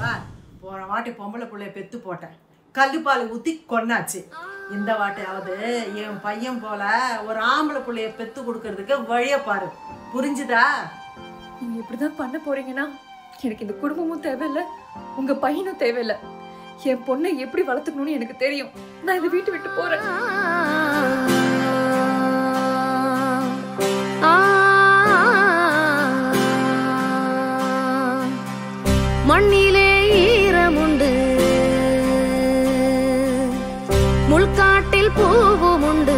தெரியுமா போன வாட்டி பொம்பளை பிள்ளைய பெத்து போட்டேன் கல்லுப்பால் ஊற்றி கொண்டாச்சு இந்த வாட்டியாவது என் பையன் போல ஒரு ஆம்பளை பிள்ளைய பெத்து கொடுக்கறதுக்கு வழியை பாரு புரிஞ்சுதா நீங்க இப்படிதான் பண்ண போறீங்கன்னா எனக்கு இந்த குடும்பமும் தேவையில்லை உங்க பையனும் தேவையில்லை என் பொண்ணை எப்படி வளர்த்துக்கணும்னு எனக்கு தெரியும் நான் இந்த வீட்டை விட்டு போறேன் மண்ணிலே ஈரமுண்டு முள்காட்டில் பூவும் உண்டு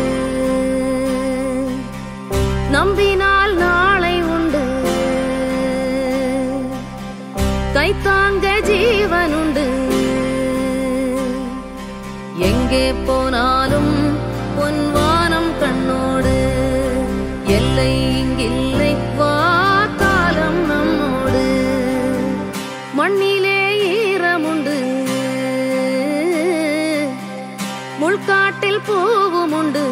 நம்பினால் நாளை உண்டு கைத்தாங்க ஜீவன் உண்டு எங்கே போனாலும் பொன்வானம் கண்ணோடு எல்லை இங்கில்லை வா காலம் நம்மோடு மண்ணிலே ஈரமுண்டு முள்காட்டில் பூவும் உண்டு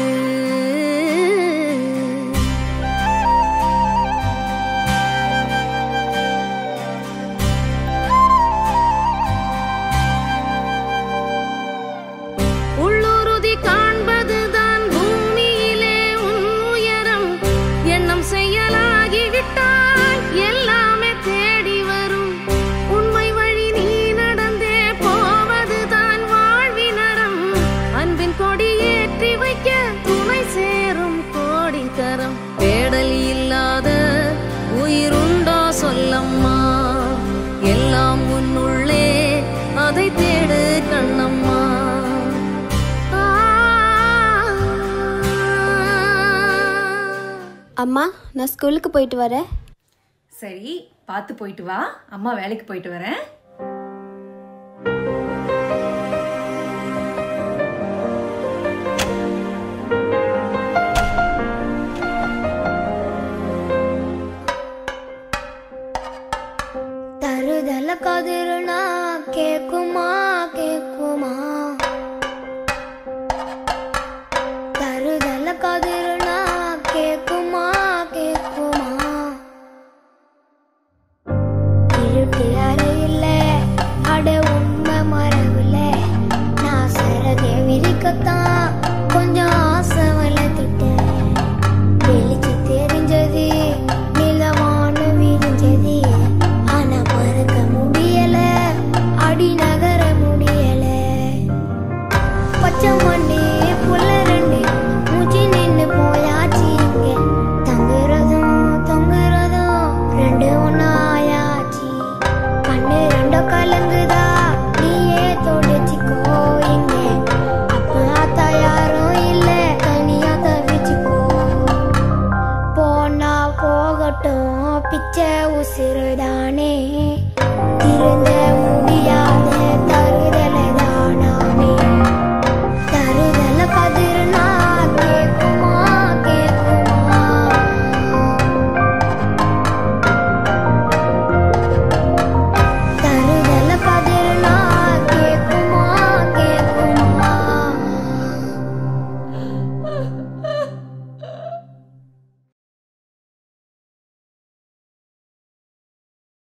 உள்ளுறுதி காண்பதுதான் பூமியிலே உன் உயரம் எண்ணம் செயலாகிவிட்டால் எல்லாமே தேடி வரும் உண்மை வழி நீ நடந்தே போவதுதான் வாழ்வினரம் அன்பின் கொடி ஏற்றி வைக்க துணை சேரும் கோடி தரம் தேடல் இல்லாத உயிருண்டோ சொல்லம்மா எல்லாம் உன்னுள்ளே அதை தேடு கண்ணம்மா அம்மா நான் ஸ்கூலுக்கு போயிட்டு வரேன் சரி பார்த்து போயிட்டு வா அம்மா வேலைக்கு போயிட்டு வரேன் தருதல கதிருனா கேக்குமா கேக்குமா தருதல கதிருனா கேக்குமா கேக்குமா இருட்டு அறையில அட உண்மை மரவுல நான் சரதே விரிக்கத்தான் கொஞ்சம் ஆசை வளர்த்துட்டேன் வெளிச்சு தெரிஞ்சது நிலவான விரிஞ்சது ஆனா மறக்க முடியல அடி நகர முடியல பச்சை மண்ணு புள்ள ரெண்டு மூச்சு நின்னு போயாச்சு இங்க தங்குறதும் தொங்குறதும் ரெண்டு ஒன்னாயாச்சு கண்ணு ரெண்டும் கலங்குதா நீயே தொடச்சிக்கோ இங்க அப்பா அத்தா யாரும் இல்ல தனியா தவிச்சுக்கோ போனா போகட்டும் பிச்சை உசுறுதானே திருந்த முடியாத தருதலை